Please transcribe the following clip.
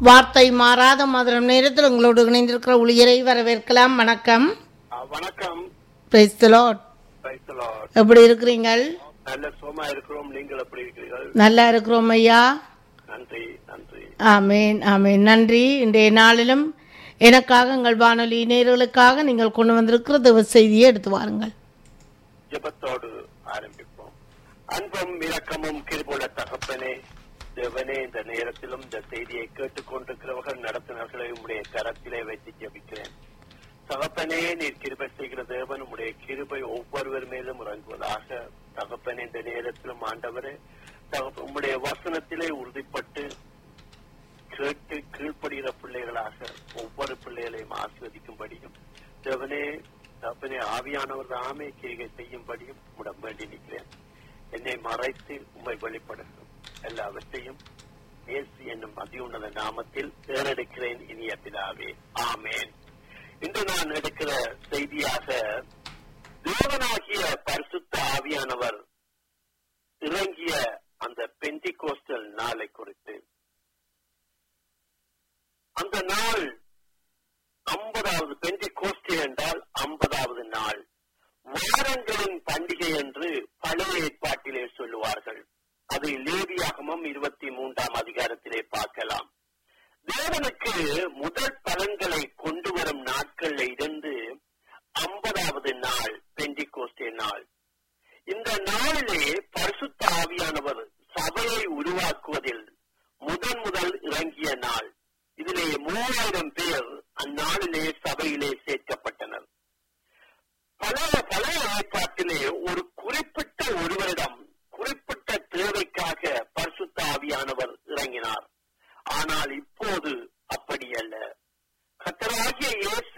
வார்த்தை மாறாத மதுரம் நேரத்தில் உங்களோடு இணைந்திருக்கிற ஊழியரை வரவேற்கலாம் வணக்கம் ஆ, வணக்கம் praise the lord Praise the Lord. எப்படி இருக்கிறீங்கள் நல்ல சுகமா இருக்கிறோம் நீங்கள் எப்படி இருக்கிறீர்கள் நல்லா இருக்கிறோம் ஐயா நன்றி நன்றி ஆமேன் ஆமேன் நன்றி இன்றைய நாளிலும் எனக்காக எங்கள் வானொலி நேர்களுக்காக நீங்கள் கொண்டு வந்திருக்கிற தேவ செய்தியை எடுத்து வாருங்கள் ஜெபத்தோடு ஆரம்பிப்போம் அன்பும் இரக்கமும் கிருபுல தகப்பனே தேவனே இந்த நேரத்திலும் இந்த செய்தியை கேட்டுக்கொண்டிருக்கிறவர்கள் நடத்தினர்களை உடைய கரத்திலே வைத்து ஜெபிக்கிறேன் தகப்பனே நீர் கிருபை செய்கிற தேவன் உடைய கிருபை ஒவ்வொருவர் மேலும் இறங்குவதாக தகப்பனே இந்த நேரத்திலும் ஆண்டவரே தகப்ப உம்முடைய வசனத்திலே உறுதிப்பட்டு கேட்டு கீழ்ப்படுகிற பிள்ளைகளாக ஒவ்வொரு பிள்ளைகளையும் ஆஸ்வதிக்கும்படியும் தேவனே தகப்பனே ஆவியானவர் தாமே கிரிகை செய்யும்படியும் உடம் வேண்டி நிற்கிறேன் என்னை மறைத்து உம்மை வெளிப்படுத்தும் எல்லாவற்றையும் இயேசு என்னும் அதியுன்னத நாமத்தில் தேர்ந்தெடுக்கிறேன் இனிய பிதாவே ஆமேன் இன்று நான் எடுக்கிற செய்தியாக தேவனாகிய பரிசுத்த ஆவியானவர் இறங்கிய அந்த பெந்திகோஸ்டல் நாளை குறித்து அந்த நாள் ஐம்பதாவது பெந்தி கோஷ்டி என்றால் ஐம்பதாவது நாள் வாரங்களின் பண்டிகை என்று பழைய ஏற்பாட்டிலே சொல்லுவார்கள் அதை லேவியாகமும் இருபத்தி மூன்றாம் அதிகாரத்திலே பார்க்கலாம் தேவனுக்கு முதல் பலன்களை கொண்டு வரும் நாட்கள்ல இருந்து ஐம்பதாவது நாள் பெந்தி கோஷ்டி நாள் இந்த நாளிலே பரிசுத்த ஆவியானவர் சபையை உருவாக்குவதில் முதன் முதல் இறங்கிய நாள் இதிலே மூவாயிரம் பேர் அந்நாளிலே சபையிலே சேர்க்கப்பட்டனர் பழைய பழைய ஏற்பாட்டிலே ஒரு குறிப்பிட்ட ஒருவரிடம் குறிப்பிட்ட தேவைக்காக பரிசுத்த ஆவியானவர் இறங்கினார் ஆனால் இப்போது அப்படி அல்ல கத்தராகிய இயேசு